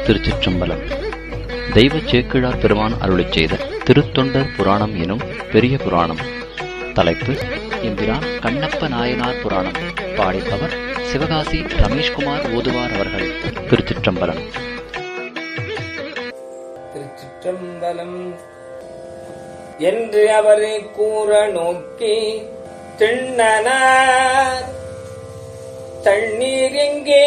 திருச்சிற்றம்பலம் தெய்வ சேக்கிழார் பெருமான் அருளிச் செய்த திருத்தொண்டர் புராணம் எனும் பெரிய புராணம் தலைப்பு எம்பிரான் கண்ணப்ப நாயனார் புராணம் பாடிப்பவர் சிவகாசி ரமேஷ்குமார் ஓதுவார் அவர்கள் திருச்சிற்றம்பலம் திருச்சிற்றம்பலம் என்று அவரை கூற நோக்கி திண்ணனார் தண்ணீர் எங்கே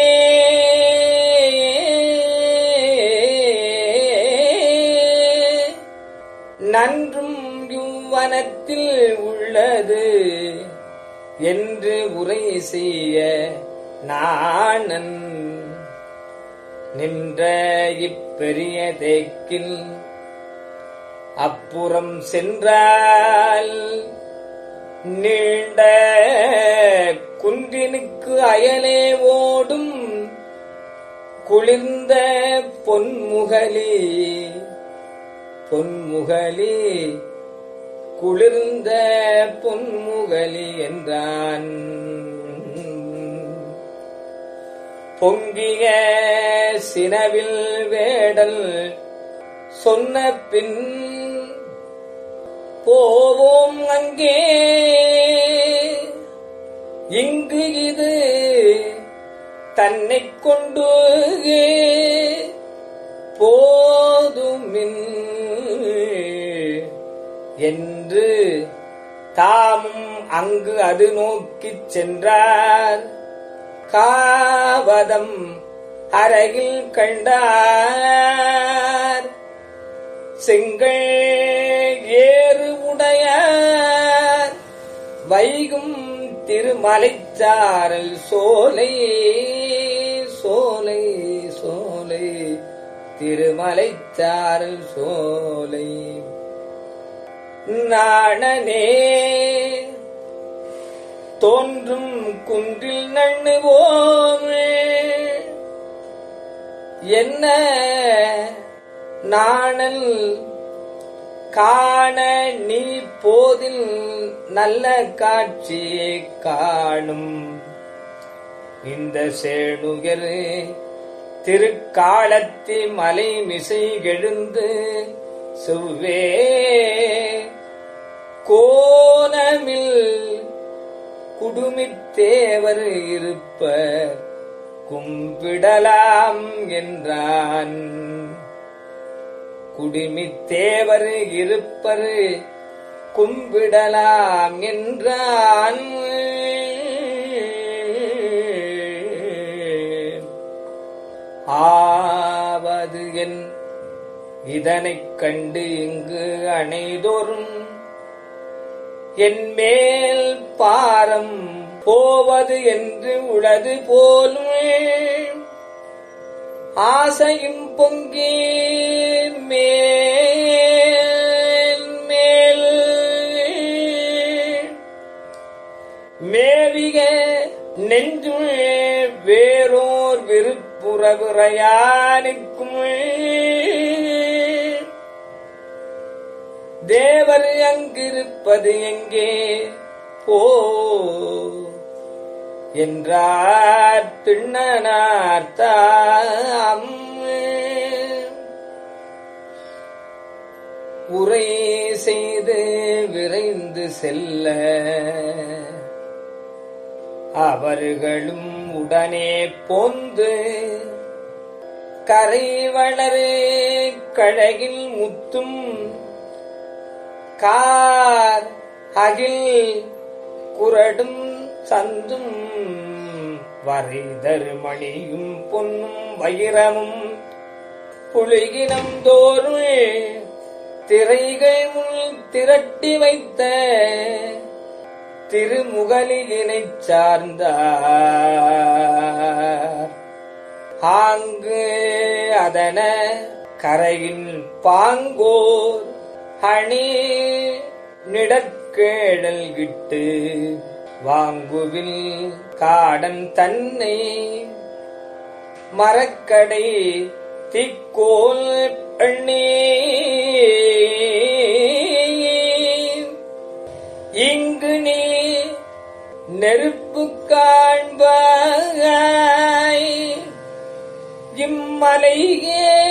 நன்றும் யுவனத்தில் உள்ளது என்று உரை செய்ய நாணன் நின்ற இப்பெரிய தேக்கில் அப்புறம் சென்றால் நீண்ட குன்றினுக்கு அயலே ஓடும் குளிர்ந்த பொன்முகலி பொன்முகலி குளிர்ந்த பொன்முகலி என்றான் பொங்கிய சினவில் வேடல் சொன்ன பின் போவோம் அங்கே இங்கு இது தன்னை கொண்டு போதுமின் என்று தாமும் அங்கு அது நோக்கிச் சென்றார் காவதம் அருகில் கண்டார் செங்கல் ஏறு உடையார் வைகும் திருமலைச்சாரல் சோலை சோலை சோலை திருமலைச்சாரல் சோலை நாணனே தோன்றும் குன்றில் நண்ணுவோமே என்ன நாணல் காண நீ போதில் நல்ல காட்சியை காணும் இந்த சேணுயர் திருக்காலத்தி மலை மிசை எழுந்து செவ்வே கோலமில் குடுமித்தேவர் இருப்ப கும்பிடலாம் என்றான் குடிமித்தேவர் இருப்பரு கும்பிடலாம் என்றான் ஆவது என் இதனைக் கண்டு இங்கு அணைதோறும் என் மேல் பாரம் போவது என்று உளது போலும் ஆசையும் பொங்கி மேல் மேல் மேவிக நெஞ்சு வேறோர் விருப்புறவுரையானுக்கும் தேவர் அங்கிருப்பது எங்கே போ என்றார் திண்ணனார்த்தாம் உரை செய்து விரைந்து செல்ல அவர்களும் உடனே போந்து கரை வளரு கழகில் முத்தும் கார் அகில் குரடும் சந்தும் வரைதரு மணியும் பொன்னும் வைரமும் புலிகினம் தோறும் திரைகள் முள் திரட்டி வைத்த திருமுகலினைச் சார்ந்தார் ஆங்கு அதன கரையின் பாங்கோர் அணி நிடற்கேடல் கிட்டு வாங்குவில் காடன் தன்னை மரக்கடை திக்கோல் எண்ணி இங்கு நீ நெருப்பு காண்பாய் இம்மலையே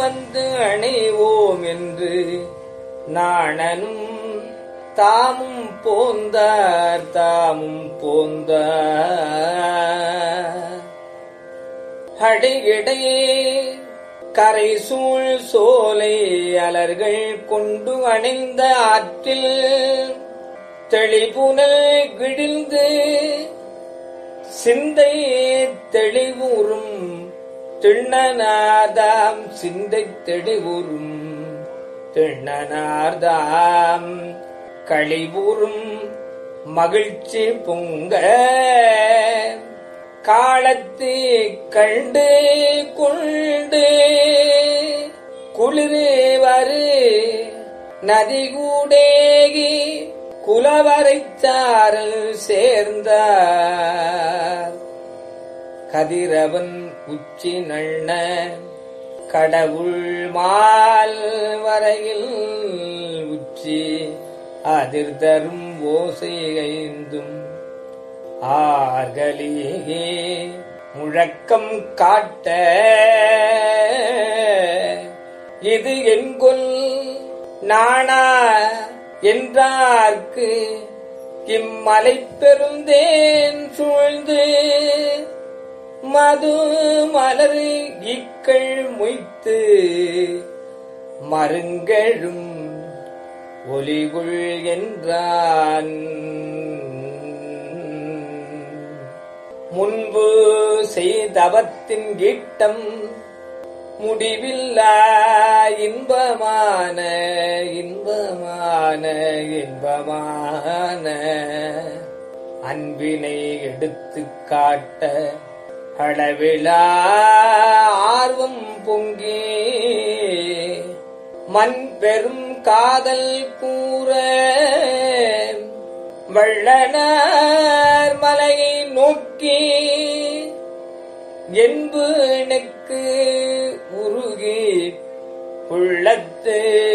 வந்து அணைவோம் என்று நாணனும் தாமும் போந்தார் தாமும் போந்தார் அடையிடையே கரை சூழ் சோலை அலர்கள் கொண்டு அணைந்த ஆற்றில் தெளிபுனல் கிழிந்து சிந்தை தெளிவுறும் திண்ணனாதாம் சிந்தை தெளிவுறும் திண்ணனார்தாம் களிவுறும் மகிழ்ச்சி பொங்க காலத்து கண்டு கொண்டு குளிர்வரு நதிகூடேகி குலவரைச்சாரல் சேர்ந்தார் கதிரவன் உச்சி நண்ண கடவுள் மால் வரையில் உச்சி அதிர்தரும் ஓசை ஐந்தும் ஆகலியே முழக்கம் காட்ட இது என்கொல் நாணா என்றார்க்கு இம்மலை பெருந்தேன் சூழ்ந்து மது மலர் இக்கள் மொய்த்து மருங்கழும் ஒலிகுள் என்றான் முன்பு செய்தவத்தின் ஈட்டம் முடிவில்லா இன்பமான இன்பமான இன்பமான அன்பினை எடுத்து காட்ட அளவிலா ஆர்வம் பொங்கி மண் பெரும் காதல் கூற வள்ளனார் மலையை நோக்கி என்பு எனக்கு உருகி உள்ளத்து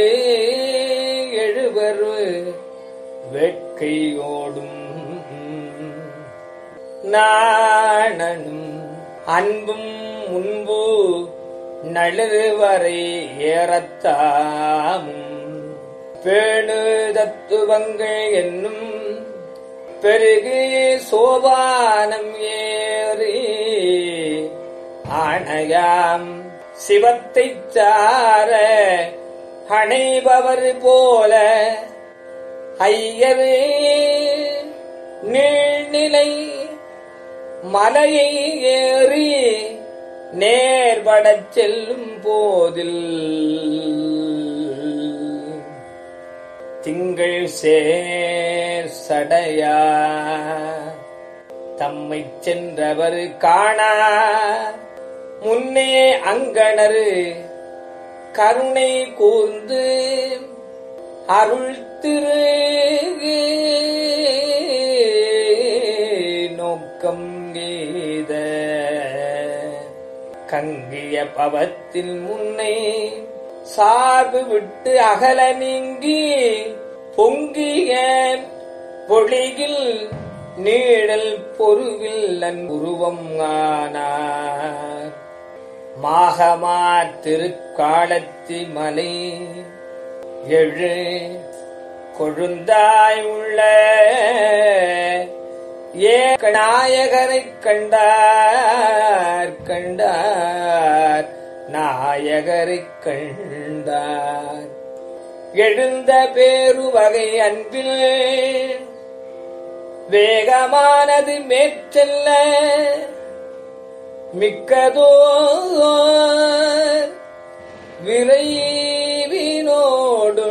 எழுவரு வேட்கையோடும் நாணனும் அன்பும் முன்பு நழுவரை ஏறத்தாமும் பேணு தத்துவங்கள் என்னும் பெருகு சோபானம் ஏறி ஆணையாம் சிவத்தைச் சார அணைபவர் போல ஐயரே நீழ்நிலை மலையை ஏறி நேர்படச் செல்லும் போதில் திங்கள் சேர் சடையா தம்மை சென்றவர் காணா முன்னே அங்கணரு கருணை கூர்ந்து அருள் திரு நோக்கம் கீத கங்கிய பவத்தில் முன்னே சார்பு விட்டு அகல நீங்கி பொங்கிய பொழியில் நீழல் பொருவில் நன்குருவம் ஆனார் மாகமா திருக்காலத்தி மலை எழு கொழுந்தாய் உள்ள ஏ நாயகரைக் கண்டார் கண்டார் நாயகரைக் கண்டார் எழுந்த பேரு வகை அன்பில் வேகமானது மேற்செல்ல மிக்கதோ விரைவினோடு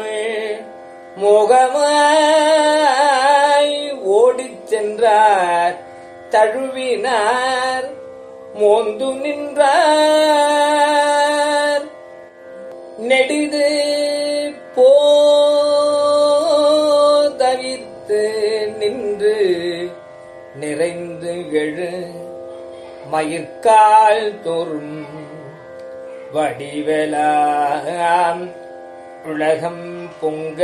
முகமாய் ஓடிச் சென்றார் தழுவினார் மோந்து நின்றார் நெடிது போதவித்து நின்று நிறைந்து எழு மயிர்கால் தோறும் வடிவலாம் உலகம் பொங்க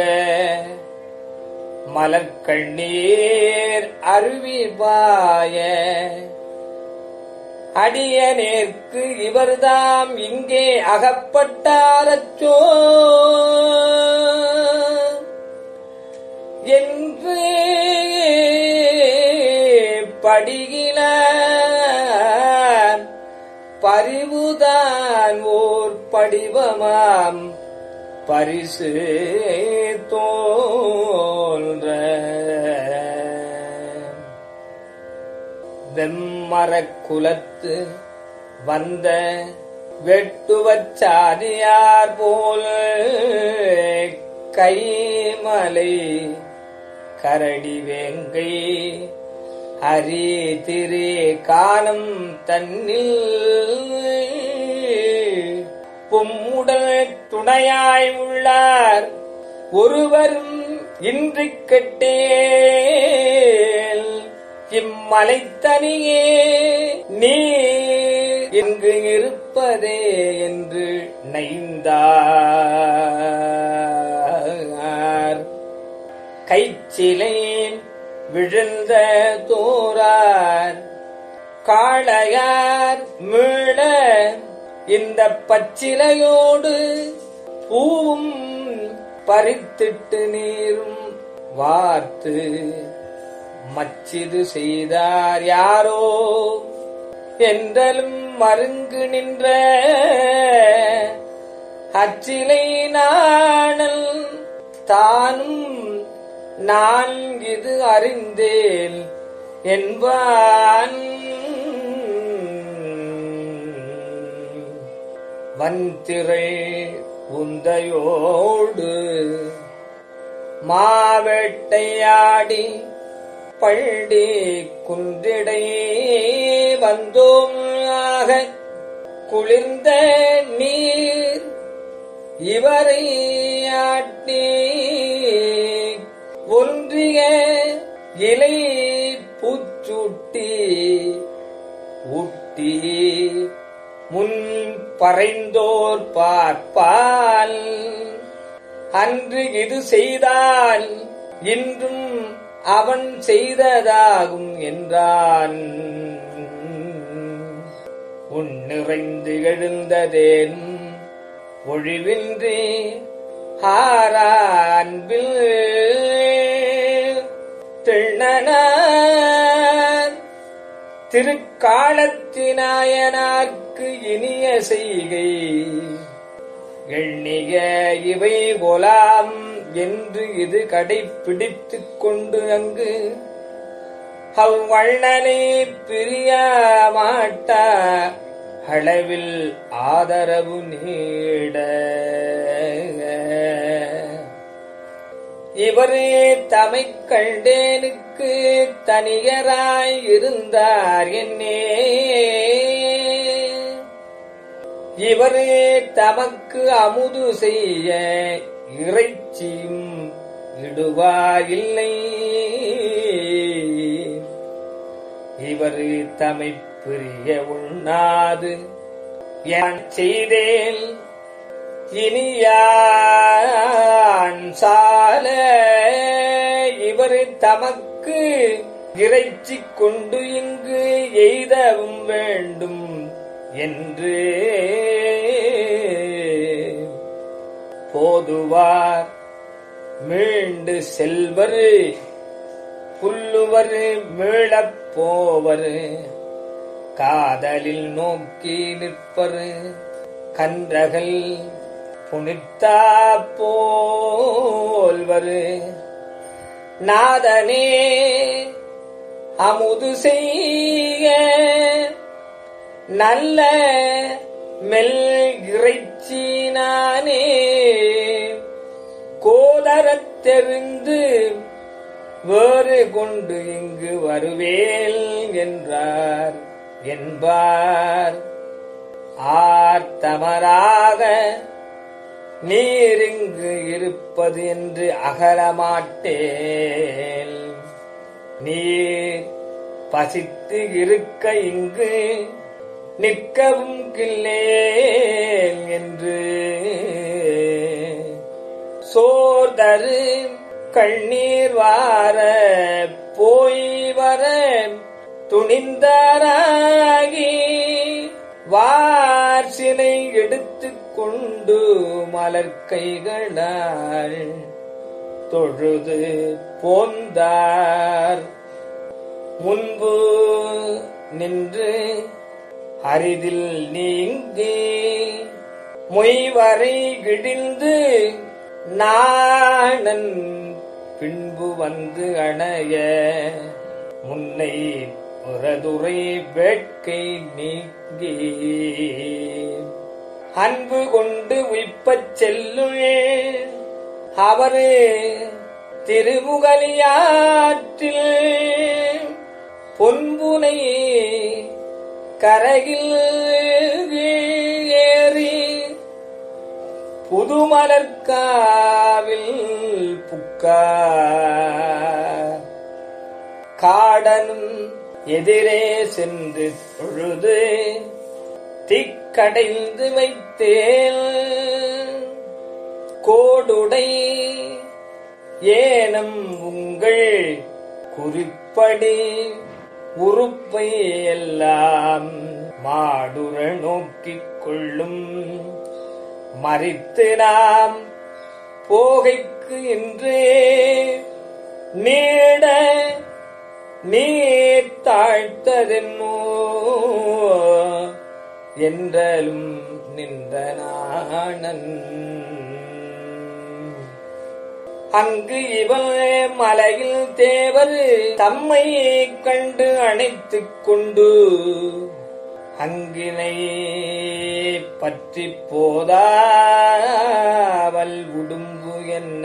மலர்கண்ணீர் அருவி பாய அடியனேற்கு இவர்தாம் இங்கே அகப்பட்டாரச்சோ என்று படிகில பரிவுதான் ஓர் படிவமாம் பரிசு தோன்ற வெம்மரக் குலத்து வந்த வெட்டுவச்சாதியார் போல் கைமலை கரடி வேங்கை ஹரி திரு காலம் தன்னில் பொம்முடல் துணையாய் உள்ளார் ஒருவரும் இன்று கெட்டேல் இம்மலைத்தனியே நீ இங்கு இருப்பதே என்று நைந்தார் கைச்சிலை விழுந்த தோரார் காளையார் மீள இந்த பச்சிலையோடு பூவும் பறித்திட்டு நீரும் வார்த்து மச்சிது செய்தார் யாரோ என்றலும் மருங்கு நின்ற அச்சிலை நாணல் தானும் நான் இது அறிந்தேன் என்பான் வந்திரை உந்தையோடு மாவேட்டையாடி பள்ளி குன்றிடை வந்தோம் ஆக குளிர்ந்த நீர் இவரை ஆட்டி ஒன்றிய இலை பூச்சூட்டி ஊட்டி முன் பறைந்தோர் பார்ப்பால் அன்று இது செய்தால் இன்றும் அவன் செய்ததாகும் என்றான் உன் நிறைந்து எழுந்ததேன் ஒழிவின்றி ஆரான்பில் திண்ணனார் திருக்காலத்தினாயனார்க்கு இனிய செய்கை எண்ணிய இவை போலாம் என்று இது கடைப்பிடித்துக் கொண்டு அங்கு அவ்வண்ணனை பிரிய மாட்டா அளவில் ஆதரவு நீட இவரே தமை கண்டேனுக்கு தனியராய் இருந்தார் என்னே இவரே தமக்கு அமுது செய்ய இறைச்சியும் இடுவாரில்லை இவர் தமை பிரிய உண்ணாது யான் செய்தேன் இனியான் சால இவர் தமக்கு இறைச்சி கொண்டு இங்கு எய்தவும் வேண்டும் என்று போதுவார் மீண்டு செல்வர் புல்லுவர் மீளப் போவர் காதலில் நோக்கி நிற்பர் கன்றகள் புனித்தா போல்வர் நாதனே அமுது செய்ய நல்ல மெல் இறைச்சி நானே கோதரத் தெரிந்து வேறு கொண்டு இங்கு வருவேல் என்றார் என்பார் ஆர்த்தமராக நீரிங்கு இருப்பது என்று அகலமாட்டேன் நீர் பசித்து இருக்க இங்கு நிற்கவும் கில்லேன் என்று சோர்தரு கண்ணீர் வார போய் வர துணிந்தாராகி வார்சினை எடுத்துக் கொண்டு மலர் கைகளால் தொழுது போந்தார் முன்பு நின்று அரிதில் நீங்கி மொய்வரை கிழிந்து நாணன் பின்பு வந்து அணைய முன்னை புறதுரை வேட்கை நீங்கி அன்பு கொண்டு உய்ப்பச் செல்லும் அவரு திருமுகலியாற்றில் பொன்புனை கரையில் ஏறி புதுமலர்காவில் புக்கார் காடனும் எதிரே சென்று தொழுது திக்கடைந்து வைத்தேன் கோடுடை ஏனம் உங்கள் குறிப்படி உறுப்பை எல்லாம் மாடுற நோக்கிக் கொள்ளும் மறித்து நாம் போகைக்கு இன்று நீட நீர் தாழ்த்ததென்னோ என்றலும் நின்ற நாணன் அங்கு இவன் மலையில் தேவர் தம்மை கண்டு அணைத்துக் கொண்டு அங்கினை பற்றி போதாவல் உடும்பு என்ன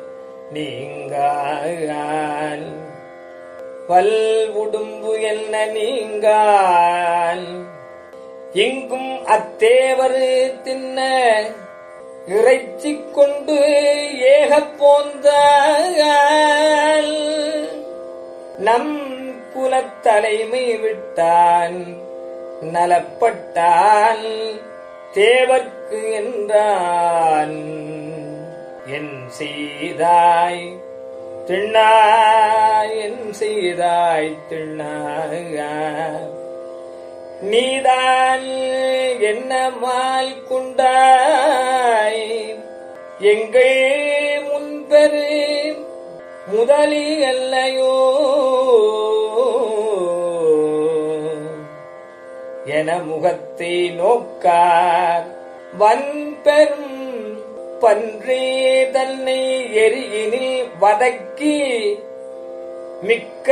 நீங்கான் வல் உடும்பு என்ன நீங்கான் எங்கும் அத்தேவர் தின்ன இறைச்சி கொண்டு ஏகப் போந்தால் நம் குலத்தலைமை விட்டான் நலப்பட்டான் தேவர்க்கு என்றான் என் செய்தாய் திண்ணாய் என் செய்தாய் திண்ணாய் நீதான் என்ன மால் கொண்டாய் எங்கள் முன்பெரு முதலி அல்லையோ என முகத்தை நோக்கார் வன்பெரும் பன்றே தன்னை எரியினில் வதக்கி மிக்க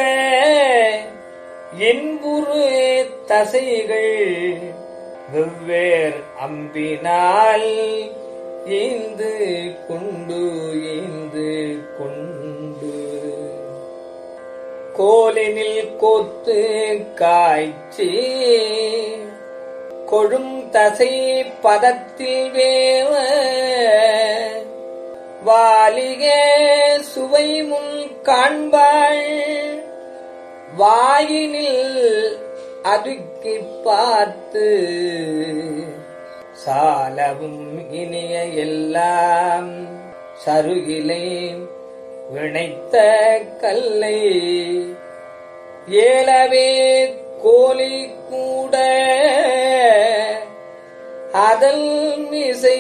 என்புரு தசைகள் வெவ்வேறு அம்பினால் ஈந்து கொண்டு ஈந்து கொண்டு கோலினில் கோத்து காய்ச்சி கொழும் தசை பதத்தில் வேவ வாலிக சுவை முன் காண்பாள் வாயினில் அடுக்கி பார்த்து சாலவும் இனிய எல்லாம் சருகிலை வினைத்த கல்லை ஏலவே கோலி கூட அதல் மிசை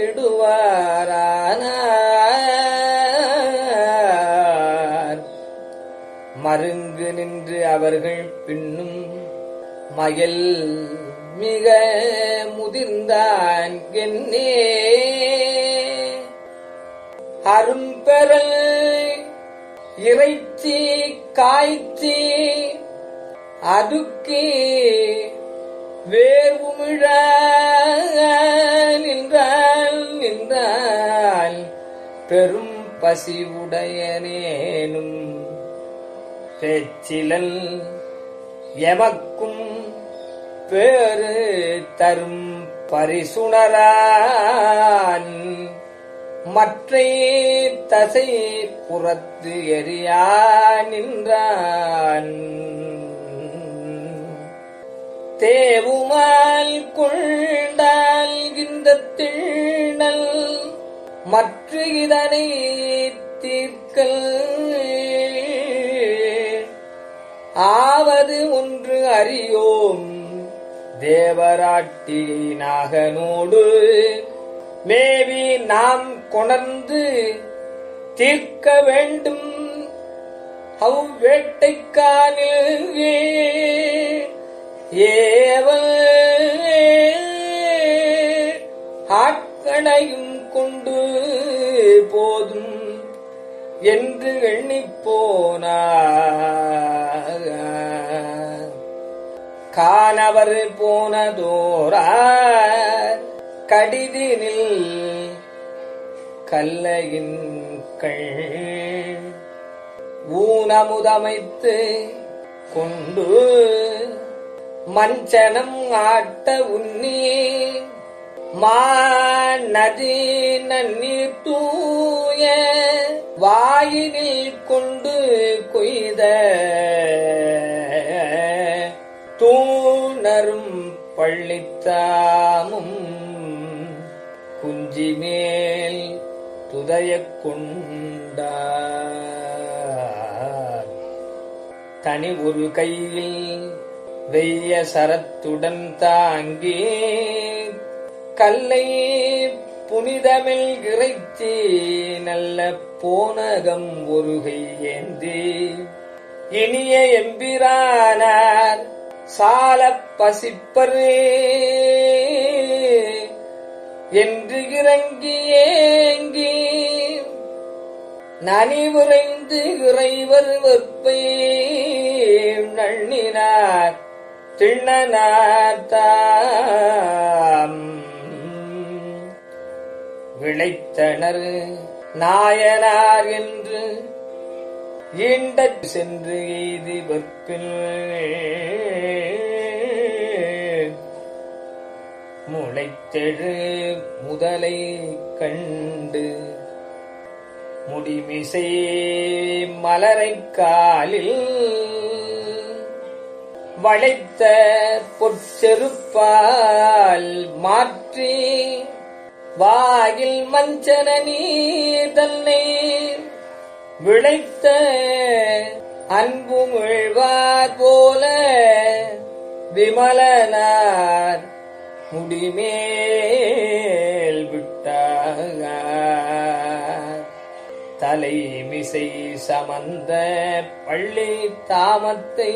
இடுவாரானார் மருங்கு நின்று அவர்கள் பின்னும் மயல் மிக முதிர்ந்தான் என்னே அரும்பெறல் இறைச்சி காய்ச்சி அதுக்கே வேர்வுமிழ நின்றால் நின்றால் பெரும் பசிவுடையனேனும் பேச்சிலன் எமக்கும் பேறு தரும் பரிசுணரான் மற்றை தசை புறத்து எரியா நின்றான் தேவுமால் கொண்டால் இந்த திண்ணல் மற்ற இதனை தீர்க்கல் ஆவது ஒன்று அறியோம் தேவராட்டி நாகனோடு மேவி நாம் கொணர்ந்து தீர்க்க வேண்டும் அவ்வேட்டைக்கானில் ஏவ ஆட்களையும் கொண்டு போதும் என்று எண்ணிப் போனார் காணவர் போனதோரார் கடிதினில் கல்லையின் கள் ஊனமுதமைத்து கொண்டு மஞ்சனம் ஆட்ட உன்னி மாநதி நன்னீர் தூய வாயினில் கொண்டு கொய்த தூணரும் பள்ளித்தாமும் குஞ்சி மேல் துதயக் கொண்டார் தனி ஒரு கையில் வெய்ய சரத்துடன் தாங்கி கல்லை புனிதமில் இறைச்சி நல்ல போனகம் ஒரு கையேந்தி இனிய எம்பிரானார் சால பசிப்பரே என்று இறங்கி ஏங்கி நனிவுரைந்து இறைவர் வெப்பை நண்ணினார் திண்ணனார் தாம் விளைத்தனர் நாயனார் என்று ஈண்டச் சென்று எய்தி வெற்பில் முளைத்தெழு முதலை கண்டு முடிமிசை மலரைக் காலில் வளைத்த பொற்செருப்பால் மாற்றி வாயில் மஞ்சன நீர் தன்னை விளைத்த அன்பு முழ்வார் போல விமலனார் முடிமேல் விட்டார் தலைமிசை சமந்த பள்ளி தாமத்தை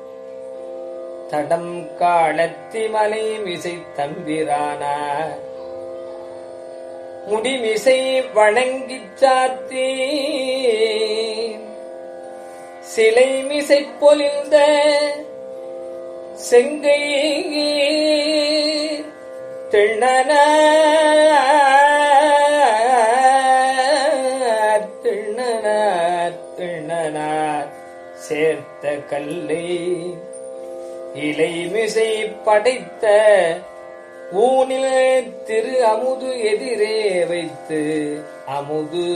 தடம் காலத்தி மலை மிசை தம்பிரானார் முடிமிசை வணங்கிச் சாத்தி சிலை மிசை பொலிந்த செங்கை திண்ணன திண்ணன திண்ணனார் சேர்த்த கல்லை இலைமிசை படைத்த ஊனில் திரு அமுது எதிரே வைத்து அமுது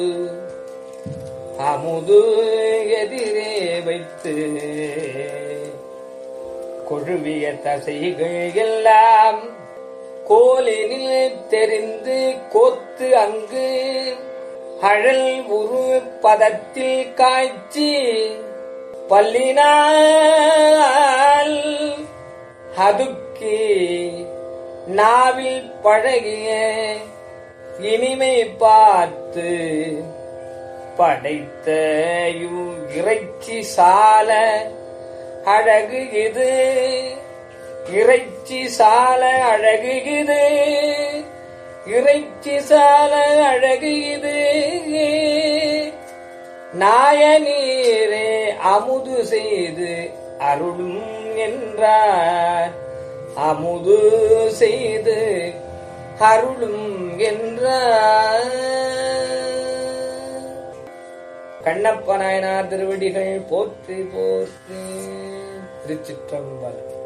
அமுது எதிரே வைத்து கொழுவிய தசைகள் எல்லாம் கோலினில் தெரிந்து கோத்து அங்கு அழல் உரு பதத்தில் காய்ச்சி பல்லினால் அதுக்கே நாவில் பழகிய இனிமை பார்த்து படைத்த இவ் இறைச்சி சால அழகு இது இறைச்சி சால அழகு இது இறைச்சி சால அழகு இது நாயநீரே அமுது செய்து அருளும் என்றார் அமுது செய்து அருளும் என்றார் கண்ணப்ப நாயனார் திருவடிகள் போற்றி போற்றி திருச்சிற்றம்பலம்